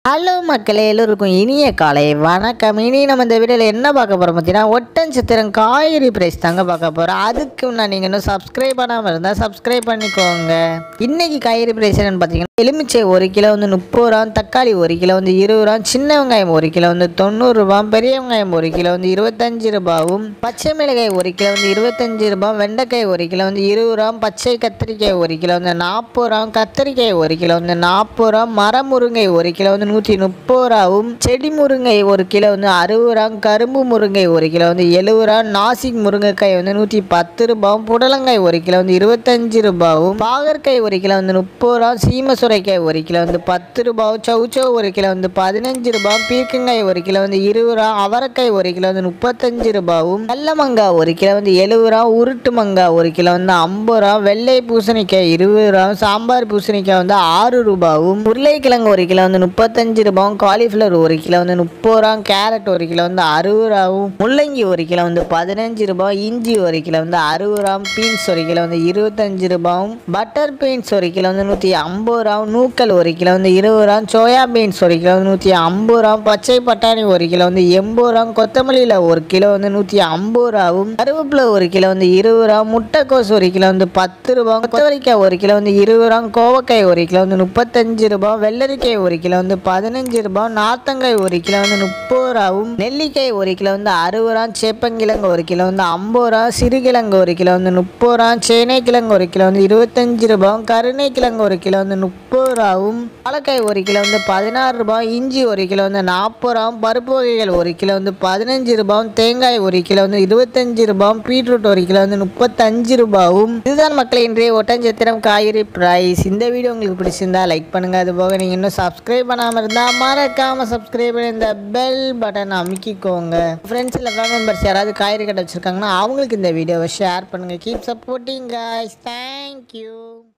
hello மக்களே எல்லோருக்கும் இனிய காலை வணக்கம் இனி நம்ம இந்த வீடியோவில் என்ன பார்க்க போகிறோம் பார்த்தீங்கன்னா ஒட்டன்சத்திரம் காய்கறி பிரைஸ் தாங்க பார்க்க போகிறோம் அதுக்கு நான் நீங்கள் இன்னும் சப்ஸ்கிரைப் பண்ணாமல் இருந்தால் சப்ஸ்கிரைப் பண்ணிக்கோங்க இன்னைக்கு காய்கறி பிரைஸ் என்னன்னு பார்த்தீங்கன்னா எலுமிச்சை ஒரு கிலோ வந்து முப்பது ரூபா தக்காளி ஒரு கிலோ வந்து இருபது ரூபா சின்ன வெங்காயம் ஒரு கிலோ வந்து தொண்ணூறு ரூபா பெரிய வெங்காயம் ஒரு கிலோ வந்து இருபத்தஞ்சு ரூபாவும் பச்சை மிளகாய் ஒரு கிலோ வந்து இருபத்தஞ்சு ரூபா வெண்டைக்காய் ஒரு கிலோ வந்து இருபது ரூபா பச்சை கத்திரிக்காய் ஒரு கிலோ வந்து நாற்பது ரூபா கத்திரிக்காய் ஒரு கிலோ வந்து நாற்பது ரூபா மரமுருங்கை ஒரு கிலோ வந்து நூற்றி முப்பது ரூபாவும் செடி முருங்கை ஒரு கிலோ வந்து அறுபது ரூபா கரும்பு முருங்கை ஒரு கிலோ வந்து எழுபது ரூபா நாசிக் முருங்கைக்காய் வந்து நூற்றி பத்து ரூபாவும் புடலங்காய் ஒரு கிலோ வந்து இருபத்தஞ்சு ரூபாவும் பாகற்காய் ஒரு கிலோ வந்து முப்பது ரூபா சீம சுரைக்காய் ஒரு கிலோ வந்து பத்து ரூபாவும் சவுச்சவு ஒரு கிலோ வந்து பதினஞ்சு ரூபாய் பீர்க்கங்காய் ஒரு கிலோ வந்து இருபது ரூபா அவரைக்காய் ஒரு கிலோ வந்து முப்பத்தஞ்சு ரூபாவும் வெள்ளை மங்காய் ஒரு கிலோ வந்து எழுபது ரூபா உருட்டு மங்காய் ஒரு கிலோ வந்து ஐம்பது ரூபா வெள்ளை பூசணிக்காய் இருபது ரூபா சாம்பார் பூசணிக்காய் வந்து ஆறு ரூபாவும் உருளைக்கிழங்கு ஒரு கிலோ வந்து முப்பத்தஞ்சு ரூபாவும் காலிஃப்ளவர் ஒரு கிலோ வந்து முப்பது ரூபா கேரட் ஒரு கிலோ வந்து அறுபது ரூபாவும் முள்ளங்கி ஒரு கிலோ வந்து பதினஞ்சு ரூபாய் இஞ்சி ஒரு கிலோ வந்து அறுபது ரூபா பீன்ஸ் ஒரு கிலோ வந்து இருபத்தஞ்சு ரூபாவும் பட்டர் பீன்ஸ் ஒரு கிலோ வந்து நூற்றி ஐம்பது ரூபாவும் நூக்கல் ஒரு கிலோ வந்து இருபது ரூபா சோயா பீன்ஸ் ஒரு கிலோ வந்து நூற்றி ஐம்பது ரூபா பச்சை பட்டாணி ஒரு கிலோ வந்து எண்பது ரூபா கொத்தமல்லியில் ஒரு கிலோ வந்து நூற்றி ஐம்பது ரூபாவும் கருவேப்பிலை ஒரு கிலோ வந்து இருபது ரூபா முட்டைக்கோஸ் ஒரு கிலோ வந்து பத்து ரூபா கொத்தவரிக்காய் ஒரு கிலோ வந்து இருபது ரூபா கோவக்காய் ஒரு கிலோ வந்து முப்பத்தஞ்சு ரூபா வெள்ளரிக்காய் ஒரு கிலோ வந்து பதினஞ்சு ரூபா நார்த்தங்காய் ஒரு கிலோ வந்து முப்பது ரூபாவும் நெல்லிக்காய் ஒரு கிலோ வந்து அறுபது ரூபா சேப்பங்கிழங்கு ஒரு கிலோ வந்து ஐம்பது ரூபா சிறுகிழங்கு ஒரு கிலோ வந்து முப்பது ரூபா சேனை கிழங்கு ஒரு கிலோ வந்து இருபத்தஞ்சு ரூபாவும் கருணை கிழங்கு ஒரு கிலோ வந்து முப்பது ரூபாவும் வாழைக்காய் ஒரு கிலோ வந்து பதினாறு ரூபாய் இஞ்சி ஒரு கிலோ வந்து நாற்பது ரூபாவும் பருப்பு வகைகள் ஒரு கிலோ வந்து பதினஞ்சு ரூபாயும் தேங்காய் ஒரு கிலோ வந்து இருபத்தஞ்சு ரூபாயும் பீட்ரூட் ஒரு கிலோ வந்து முப்பத்தஞ்சு ரூபாவும் இதுதான் மக்கள் இன்றைய ஒட்டஞ்சத்திரம் காய்கறி பிரைஸ் இந்த வீடியோ உங்களுக்கு பிடிச்சிருந்தா லைக் பண்ணுங்க அது போக நீங்கள் இன்னும் சப்ஸ்கிரைப் பண்ணாமல் இருந்தால் மறக்காமல் சப்ஸ்கிரைப் பண்ணி இந்த பெல் பட்டன் அமைக்கிக்கோங்க ஃப்ரெண்ட்ஸ் இல்லை ஃபேமிலி மெம்பர்ஸ் யாராவது காய்கறி கடை வச்சுருக்காங்கன்னா அவங்களுக்கு இந்த வீடியோவை ஷேர் பண்ணுங்கள் கீப் சப்போர்ட்டிங் guys தேங்க்யூ